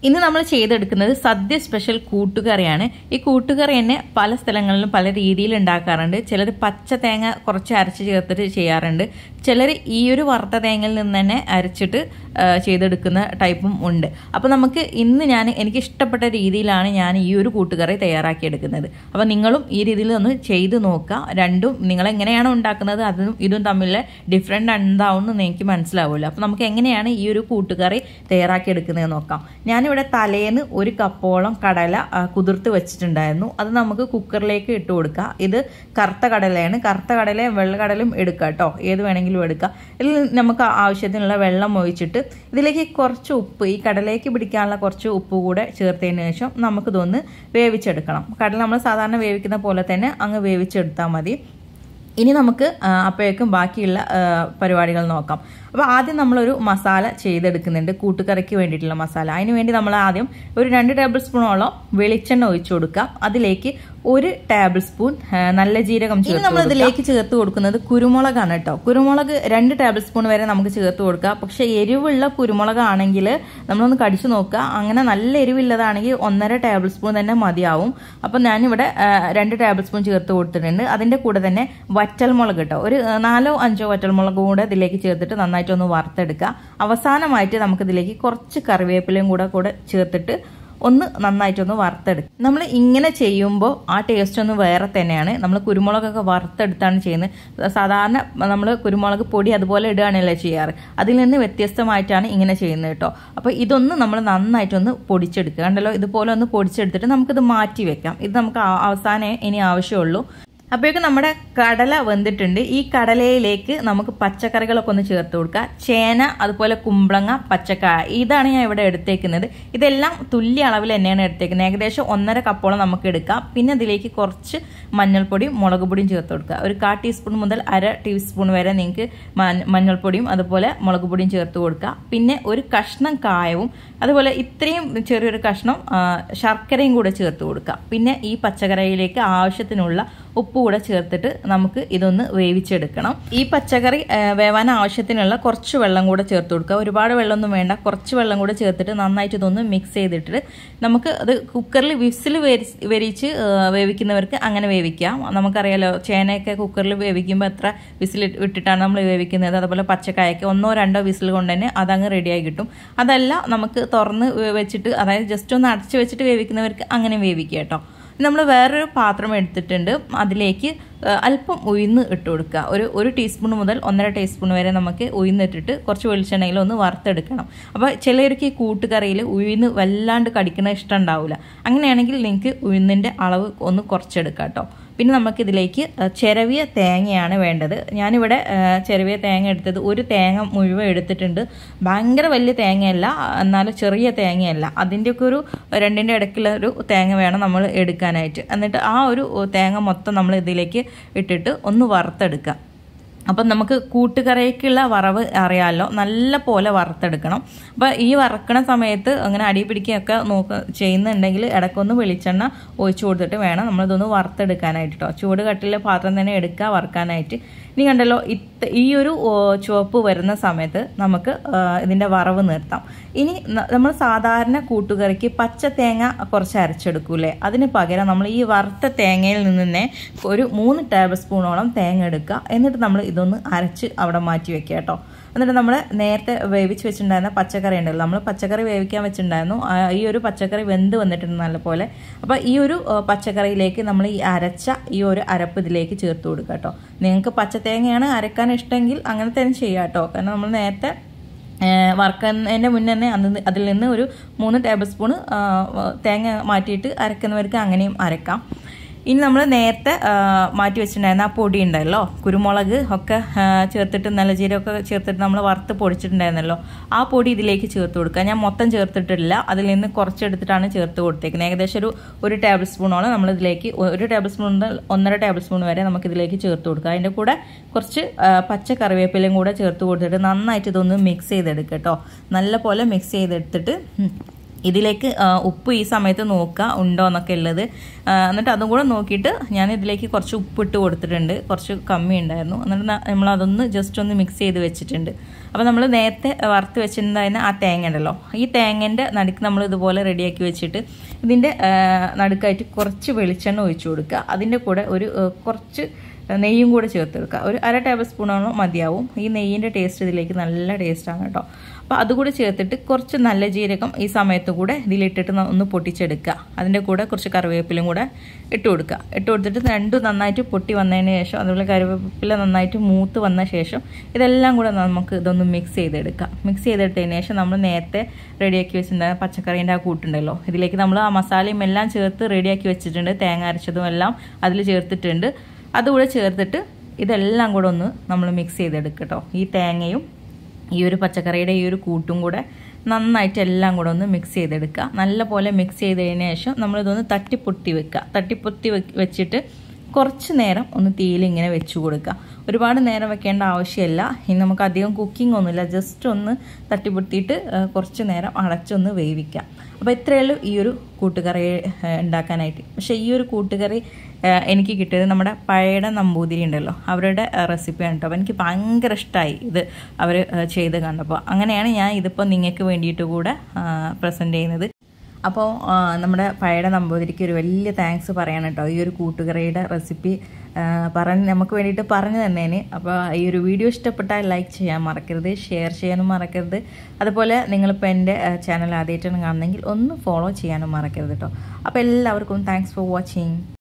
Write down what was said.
ഇന്ന് നമ്മൾ ചെയ്തെടുക്കുന്നത് സദ്യ സ്പെഷ്യൽ കൂട്ടുകറിയാണ് ഈ കൂട്ടുകറി തന്നെ പല സ്ഥലങ്ങളിലും പല രീതിയിൽ ഉണ്ടാക്കാറുണ്ട് ചിലർ പച്ച തേങ്ങ കുറച്ച് അരച്ച് ചേർത്തിട്ട് ചെയ്യാറുണ്ട് ചിലർ ഈ ഒരു വറുത്ത തേങ്ങയിൽ നിന്ന് തന്നെ അരച്ചിട്ട് ആ, ചെയ്തെടുക്കുന്ന ടൈപ്പും ഉണ്ട് അപ്പോൾ നമുക്ക് ഇന്ന് ഞാൻ എനിക്ക് ഇഷ്ടപ്പെട്ട രീതിയിലാണ് ഞാൻ ഈ ഒരു കൂട്ടുകറി തയ്യാറാക്കിയെടുക്കുന്നത് അപ്പോൾ നിങ്ങളും ഈ രീതിയിൽ ഒന്ന് ചെയ്ത് നോക്കുക രണ്ടും നിങ്ങൾ എങ്ങനെയാണോ ഉണ്ടാക്കുന്നത് അതും ഇതും തമ്മിൽ ഡിഫറെൻ്റ് എന്താവുമെന്ന് എനിക്ക് മനസ്സിലാവുമല്ലോ അപ്പോൾ നമുക്ക് എങ്ങനെയാണ് ഈ ഒരു കൂട്ടുകറി തയ്യാറാക്കിയെടുക്കുന്നത് നോക്കാം ഞാനിവിടെ തലേന്ന് ഒരു കപ്പോളം കടല ആ, കുതിർത്ത് വെച്ചിട്ടുണ്ടായിരുന്നു അത് നമുക്ക് കുക്കറിലേക്ക് ഇട്ട് കൊടുക്കുക ഇത് കറുത്ത കടലയാണ് കറുത്ത കടലയും വെള്ളക്കടലും എടുക്കുക കേട്ടോ ഏത് വേണമെങ്കിലും എടുക്കുക ഇതിൽ നമുക്ക് ആവശ്യത്തിനുള്ള വെള്ളം ഒഴിച്ചിട്ട് ഇതിലേക്ക് കുറച്ച് ഉപ്പ് ഈ കടലേക്ക് പിടിക്കാനുള്ള കുറച്ച് ഉപ്പ് കൂടെ ചേർത്തതിന് ശേഷം നമുക്കിതൊന്ന് വേവിച്ചെടുക്കണം കടല നമ്മൾ സാധാരണ വേവിക്കുന്ന പോലെ തന്നെ അങ്ങ് വേവിച്ചെടുത്താൽ മതി ഇനി നമുക്ക് ആ, അപ്പോഴേക്കും ബാക്കിയുള്ള ആ, പരിപാടികൾ നോക്കാം അപ്പോൾ ആദ്യം നമ്മളൊരു മസാല ചെയ്തെടുക്കുന്നുണ്ട് കൂട്ടുകറിക്ക് വേണ്ടിയിട്ടുള്ള മസാല അതിന് വേണ്ടി നമ്മൾ ആദ്യം ഒരു രണ്ട് ടേബിൾ സ്പൂണോളം വെളിച്ചെണ്ണ ഒഴിച്ചു കൊടുക്കാം അതിലേക്ക് ഒരു ടേബിൾ സ്പൂൺ ആ, നല്ല ജീരകം ചേർത്ത് നമ്മൾ ഇതിലേക്ക് ചേർത്ത് കൊടുക്കുന്നത് കുരുമുളകാണ് കേട്ടോ കുരുമുളക് രണ്ട് ടേബിൾ സ്പൂൺ വരെ നമുക്ക് ചേർത്ത് കൊടുക്കാം പക്ഷേ എരിവുള്ള കുരുമുളകാണെങ്കിൽ നമ്മളൊന്ന് കടിച്ചു നോക്കുക അങ്ങനെ നല്ല എരിവില്ലതാണെങ്കിൽ ഒന്നര ടേബിൾ സ്പൂൺ തന്നെ മതിയാവും അപ്പം ഞാനിവിടെ ആ, രണ്ട് ടേബിൾ സ്പൂൺ ചേർത്ത് കൊടുത്തിട്ടുണ്ട് അതിൻ്റെ കൂടെ തന്നെ വറ്റൽമുളക് കേട്ടോ ഒരു ആ, നാലോ അഞ്ചോ വറ്റൽമുളക് കൂടെ ഇതിലേക്ക് ചേർത്തിട്ട് നന്നായിട്ടൊന്ന് വറുത്തെടുക്കുക അവസാനമായിട്ട് നമുക്കിതിലേക്ക് കുറച്ച് കറിവേപ്പിലയും കൂടെ കൂടെ ചേർത്തിട്ട് ഒന്ന് നന്നായിട്ടൊന്ന് വറുത്തെടുക്കും നമ്മൾ ഇങ്ങനെ ചെയ്യുമ്പോൾ ആ ടേസ്റ്റ് ഒന്ന് വേറെ തന്നെയാണ് നമ്മൾ കുരുമുളകൊക്കെ വറുത്തെടുത്താണ് ചെയ്യുന്നത് സാധാരണ നമ്മൾ കുരുമുളക് പൊടി അതുപോലെ ഇടുകയാണല്ലോ ചെയ്യാറ് അതിൽ നിന്ന് വ്യത്യസ്തമായിട്ടാണ് ഇങ്ങനെ ചെയ്യുന്നത് കേട്ടോ അപ്പോൾ ഇതൊന്ന് നമ്മൾ നന്നായിട്ടൊന്ന് പൊടിച്ചെടുക്കുക കണ്ടല്ലോ ഇതുപോലെ ഒന്ന് പൊടിച്ചെടുത്തിട്ട് നമുക്കിത് മാറ്റി വെക്കാം ഇത് നമുക്ക് ആ- അവസാനമേ ഇനി ആവശ്യമുള്ളൂ അപ്പോഴേക്കും നമ്മുടെ കടല വെന്തിട്ടുണ്ട് ഈ കടലയിലേക്ക് നമുക്ക് പച്ചക്കറികളൊക്കെ ഒന്ന് ചേർത്ത് കൊടുക്കുക ചേന അതുപോലെ കുമ്പളങ്ങ പച്ചക്കായ ഇതാണ് ഞാൻ ഇവിടെ എടുത്തേക്കുന്നത് ഇതെല്ലാം തുല്യ അളവിൽ തന്നെയാണ് എടുത്തേക്കുന്നത് ഏകദേശം ഒന്നര കപ്പോളം നമുക്ക് എടുക്കാം പിന്നെ അതിലേക്ക് കുറച്ച് മഞ്ഞൾപ്പൊടിയും മുളക് പൊടിയും ചേർത്ത് കൊടുക്കുക ഒരു കാ ടീസ്പൂൺ മുതൽ അര ടീസ്പൂൺ വരെ നിങ്ങൾക്ക് മഞ്ഞ- മഞ്ഞൾപ്പൊടിയും അതുപോലെ മുളക് പൊടിയും ചേർത്ത് കൊടുക്കുക പിന്നെ ഒരു കഷ്ണം കായവും അതുപോലെ ഇത്രയും ചെറിയൊരു കഷ്ണം ആ, ശർക്കരയും കൂടെ ചേർത്ത് കൊടുക്കുക പിന്നെ ഈ പച്ചക്കറിയിലേക്ക് ആവശ്യത്തിനുള്ള ഉപ്പ് കൂടെ ചേർത്തിട്ട് നമുക്ക് ഇതൊന്ന് വേവിച്ചെടുക്കണം ഈ പച്ചക്കറി ആ, വേവാൻ ആവശ്യത്തിനുള്ള കുറച്ച് വെള്ളം കൂടെ ചേർത്ത് കൊടുക്കുക ഒരുപാട് വെള്ളമൊന്നും വേണ്ട കുറച്ച് വെള്ളം കൂടെ ചേർത്തിട്ട് നന്നായിട്ട് ഇതൊന്ന് മിക്സ് ചെയ്തിട്ട് നമുക്ക് അത് കുക്കറിൽ വിസിൽ വരിച്ച് ആ, വേവിക്കുന്നവർക്ക് അങ്ങനെ വേവിക്കാം നമുക്കറിയാലോ ചേനയൊക്കെ കുക്കറിൽ വേവിക്കുമ്പോൾ എത്ര വിസിൽ ഇട്ടിട്ടാണ് നമ്മൾ വേവിക്കുന്നത് അതുപോലെ പച്ചക്കായൊക്കെ ഒന്നോ രണ്ടോ വിസിൽ കൊണ്ട് തന്നെ അതങ്ങ് റെഡിയായി കിട്ടും അതല്ല നമുക്ക് തുറന്ന് വെച്ചിട്ട് അതായത് ജസ്റ്റ് ഒന്ന് അടച്ച് വെച്ചിട്ട് വേവിക്കുന്നവർക്ക് അങ്ങനെ വേവിക്കുക കേട്ടോ നമ്മൾ വേറൊരു പാത്രം എടുത്തിട്ടുണ്ട് അതിലേക്ക് ആ, അല്പം ഉഴുന്ന് ഇട്ട് കൊടുക്കുക ഒരു ഒരു ടീസ്പൂൺ മുതൽ ഒന്നര ടീസ്പൂൺ വരെ നമുക്ക് ഉഴുന്നിട്ടിട്ട് കുറച്ച് വെളിച്ചെണ്ണയിൽ ഒന്ന് വറുത്തെടുക്കണം അപ്പോൾ ചിലർക്ക് ഈ കൂട്ടുകറിയിൽ ഉഴുന്ന് വല്ലാണ്ട് കടിക്കുന്ന ഇഷ്ടം ഉണ്ടാവില്ല അങ്ങനെയാണെങ്കിൽ നിങ്ങൾക്ക് ഉഴുന്നിൻ്റെ അളവ് ഒന്ന് കുറച്ചെടുക്കാം കേട്ടോ പിന്നെ നമുക്കിതിലേക്ക് ആ, ചിരവിയ തേങ്ങയാണ് വേണ്ടത് ഞാനിവിടെ ആ, ചിരവിയ തേങ്ങ എടുത്തത് ഒരു തേങ്ങ മുഴുവൻ എടുത്തിട്ടുണ്ട് ഭയങ്കര വലിയ തേങ്ങയല്ല എന്നാലും ചെറിയ തേങ്ങയല്ല അതിൻ്റെയൊക്കെ ഒരു രണ്ടിൻ്റെ ഇടയ്ക്കുള്ള ഒരു തേങ്ങ വേണം നമ്മൾ എടുക്കാനായിട്ട് എന്നിട്ട് ആ ഒരു തേങ്ങ മൊത്തം നമ്മൾ ഇതിലേക്ക് ഇട്ടിട്ട് ഒന്ന് വറുത്തെടുക്കുക അപ്പം നമുക്ക് കൂട്ടുകറിക്കുള്ള വറവ് അറിയാമല്ലോ നല്ല പോലെ വറുത്തെടുക്കണം അപ്പോൾ ഈ വറക്കണ സമയത്ത് അങ്ങനെ അടി പിടിക്കുകയൊക്കെ നോക്ക ചെയ്യുന്നുണ്ടെങ്കിൽ ഇടയ്ക്കൊന്ന് വെളിച്ചെണ്ണ ഒഴിച്ചു കൊടുത്തിട്ട് വേണം നമ്മളിതൊന്ന് വറുത്തെടുക്കാനായിട്ട് കേട്ടോ ചൂട് കട്ടിലെ പാത്രം തന്നെ എടുക്കുക വറുക്കാനായിട്ട് ഇനി കണ്ടല്ലോ ഇത്ത ഈ ഒരു ഓ, ചുവപ്പ് വരുന്ന സമയത്ത് നമുക്ക് ആ, ഇതിൻ്റെ വറവ് നിർത്താം ഇനി ന- നമ്മൾ സാധാരണ കൂട്ടുകറിക്ക് പച്ച തേങ്ങ കുറച്ച് അരച്ചെടുക്കൂലേ അതിന് പകരം നമ്മൾ ഈ വറുത്ത തേങ്ങയിൽ നിന്ന് തന്നെ ഒരു മൂന്ന് ടേബിൾ സ്പൂണോളം തേങ്ങ എടുക്കുക എന്നിട്ട് നമ്മൾ ഇതൊന്ന് അരച്ച് അവിടെ മാറ്റി വെക്കുക കേട്ടോ എന്നിട്ട് നമ്മൾ നേരത്തെ വേവിച്ച് വെച്ചിട്ടുണ്ടായിരുന്ന പച്ചക്കറി ഉണ്ടല്ലോ നമ്മൾ പച്ചക്കറി വേവിക്കാൻ വെച്ചിട്ടുണ്ടായിരുന്നു ആ, ഈ ഒരു പച്ചക്കറി വെന്ത് വന്നിട്ടുണ്ട് നല്ലപോലെ അപ്പോൾ ഈ ഒരു ആ, പച്ചക്കറിയിലേക്ക് നമ്മൾ ഈ അരച്ച ഈ ഒരു അരപ്പ് ഇതിലേക്ക് ചേർത്ത് കൊടുക്കുക കേട്ടോ നിങ്ങൾക്ക് പച്ചത്തേങ്ങയാണ് അരക്കാൻ ഇഷ്ടമെങ്കിൽ അങ്ങനെ തന്നെ ചെയ്യാം കേട്ടോ കാരണം നമ്മൾ നേരത്തെ വറുക്കുന്നതിൻ്റെ മുന്നേ തന്നെ അന്ന് അതിൽ നിന്ന് ഒരു മൂന്ന് ടേബിൾ സ്പൂണ് ആ, തേങ്ങ മാറ്റിയിട്ട് അരക്കുന്നവർക്ക് അങ്ങനെയും അരക്കാം ഇനി നമ്മൾ നേരത്തെ ആ, മാറ്റി വെച്ചിട്ടുണ്ടായിരുന്ന ആ പൊടി ഉണ്ടല്ലോ കുരുമുളക് ഒക്കെ ആ, ചേർത്തിട്ട് നല്ല ജീരകമൊക്കെ ചേർത്തിട്ട് നമ്മൾ വറുത്ത് പൊടിച്ചിട്ടുണ്ടായിരുന്നല്ലോ ആ പൊടി ഇതിലേക്ക് ചേർത്ത് കൊടുക്കുക ഞാൻ മൊത്തം ചേർത്തിട്ടില്ല അതിൽ നിന്ന് കുറച്ചെടുത്തിട്ടാണ് ചേർത്ത് കൊടുത്തേക്കുന്നത് ഏകദേശം ഒരു ഒരു ടേബിൾ സ്പൂണോളം നമ്മൾ ഇതിലേക്ക് ഒരു ടേബിൾ സ്പൂൺ മുതൽ ഒന്നര ടേബിൾ സ്പൂൺ വരെ നമുക്ക് ഇതിലേക്ക് ചേർത്ത് കൊടുക്കുക അതിൻ്റെ കൂടെ കുറച്ച് ആ, പച്ച കറിവേപ്പിലയും കൂടെ ചേർത്ത് കൊടുത്തിട്ട് നന്നായിട്ട് ഇതൊന്ന് മിക്സ് ചെയ്തെടുക്കുക കേട്ടോ നല്ല പോലെ മിക്സ് ചെയ്തെടുത്തിട്ട് ഉം, ഇതിലേക്ക് ആ, ഉപ്പ് ഈ സമയത്ത് നോക്കുക ഉണ്ടോ എന്നൊക്കെ ഉള്ളത് ആ, എന്നിട്ട് അതും കൂടെ നോക്കിയിട്ട് ഞാൻ ഇതിലേക്ക് കുറച്ച് ഉപ്പ് ഇട്ട് കൊടുത്തിട്ടുണ്ട് കുറച്ച് കമ്മി ഉണ്ടായിരുന്നു എന്നിട്ട് ന- നമ്മൾ അതൊന്ന് ജസ്റ്റ് ഒന്ന് മിക്സ് ചെയ്ത് വെച്ചിട്ടുണ്ട് അപ്പോൾ നമ്മൾ നേരത്തെ വറുത്ത് വെച്ചിട്ടുണ്ടായിരുന്ന ആ തേങ്ങ ഉണ്ടല്ലോ ഈ തേങ്ങേൻ്റെ നടുക്ക് നമ്മൾ ഇതുപോലെ റെഡിയാക്കി വെച്ചിട്ട് ഇതിൻ്റെ ആ, നടുക്കായിട്ട് കുറച്ച് വെളിച്ചെണ്ണ ഒഴിച്ചു കൊടുക്കുക അതിൻ്റെ കൂടെ ഒരു ആ, കുറച്ച് നെയ്യും കൂടെ ചേർത്ത് വെക്കുക ഒരു അര ടേബിൾ സ്പൂണോളം മതിയാവും ഈ നെയ്യിൻ്റെ ടേസ്റ്റ് ഇതിലേക്ക് നല്ല ടേസ്റ്റാണ് കേട്ടോ അപ്പോൾ അതുകൂടെ ചേർത്തിട്ട് കുറച്ച് നല്ല ജീരകം ഈ സമയത്ത് കൂടെ ഇതിലിട്ടിട്ട് ന- ഒന്ന് പൊട്ടിച്ചെടുക്കുക അതിൻ്റെ കൂടെ കുറച്ച് കറിവേപ്പിലും കൂടെ ഇട്ട് കൊടുക്കുക ഇട്ട് കൊടുത്തിട്ട് രണ്ടും നന്നായിട്ട് പൊട്ടി വന്നതിന് ശേഷം അതുപോലെ കറിവേപ്പില നന്നായിട്ട് മൂത്ത് വന്ന ശേഷം ഇതെല്ലാം കൂടെ നമുക്ക് ഇതൊന്ന് മിക്സ് ചെയ്തെടുക്കാം മിക്സ് ചെയ്തെടുത്തതിന് ശേഷം നമ്മൾ നേരത്തെ റെഡിയാക്കി വെച്ചിട്ടുണ്ടായ പച്ചക്കറീൻ്റെ ആ കൂട്ടുണ്ടല്ലോ ഇതിലേക്ക് നമ്മൾ ആ മസാലയും എല്ലാം ചേർത്ത് റെഡിയാക്കി വെച്ചിട്ടുണ്ട് തേങ്ങ അരച്ചതും എല്ലാം അതിൽ ചേർത്തിട്ടുണ്ട് അതുകൂടെ ചേർത്തിട്ട് ഇതെല്ലാം കൂടെ ഒന്ന് നമ്മൾ മിക്സ് ചെയ്തെടുക്കട്ടോ ഈ തേങ്ങയും ഈ ഒരു പച്ചക്കറിയുടെ ഈ ഒരു കൂട്ടും കൂടെ നന്നായിട്ട് എല്ലാം കൂടെ ഒന്ന് മിക്സ് ചെയ്തെടുക്കുക നല്ല പോലെ മിക്സ് ചെയ്തതിന് ശേഷം നമ്മളിതൊന്ന് തട്ടിപ്പൊത്തി വെക്കുക തട്ടിപ്പൊത്തി വെ- വെച്ചിട്ട് കുറച്ച് നേരം ഒന്ന് തീയിൽ ഇങ്ങനെ വെച്ച് കൊടുക്കുക ഒരുപാട് നേരം വെക്കേണ്ട ആവശ്യമില്ല ഇനി നമുക്ക് അധികം കുക്കിംഗ് ഒന്നുമില്ല ജസ്റ്റ് ഒന്ന് തട്ടിപ്പൊത്തിയിട്ട് ആ, കുറച്ച് നേരം അടച്ചൊന്ന് വേവിക്കാം അപ്പോൾ ഇത്രയേ ഉള്ളൂ ഈ ഒരു കൂട്ടുകറി ആ, ഉണ്ടാക്കാനായിട്ട് പക്ഷേ ഈ ഒരു കൂട്ടുകറി ആ, എനിക്ക് കിട്ടിയത് നമ്മുടെ പഴയുടെ നമ്പൂതിരി ഉണ്ടല്ലോ അവരുടെ റെസിപ്പിയാണ് കേട്ടോ അപ്പോൾ എനിക്ക് ഭയങ്കര ഇഷ്ടമായി ഇത് അവർ ചെയ്ത് കണ്ടപ്പോൾ അങ്ങനെയാണ് ഞാൻ ഇതിപ്പോൾ നിങ്ങൾക്ക് വേണ്ടിയിട്ട് കൂടെ പ്രസൻറ്റ് ചെയ്യുന്നത് അപ്പോൾ ആ, നമ്മുടെ പഴയുടെ നമ്പൂതിരിക്ക് ഒരു വലിയ താങ്ക്സ് പറയണം കേട്ടോ ഈ ഒരു കൂട്ടുകറിയുടെ റെസിപ്പി പറഞ്ഞ് നമുക്ക് വേണ്ടിയിട്ട് പറഞ്ഞു തന്നേന് അപ്പോൾ ഈ ഒരു വീഡിയോ ഇഷ്ടപ്പെട്ടാൽ ലൈക്ക് ചെയ്യാൻ മറക്കരുത് ഷെയർ ചെയ്യാനും മറക്കരുത് അതുപോലെ നിങ്ങളിപ്പോൾ എൻ്റെ ചാനൽ ആദ്യമായിട്ടാണ് കാണുന്നതെങ്കിൽ ഒന്ന് ഫോളോ ചെയ്യാനും മറക്കരുത് കേട്ടോ അപ്പോൾ എല്ലാവർക്കും താങ്ക്സ് ഫോർ വാച്ചിങ്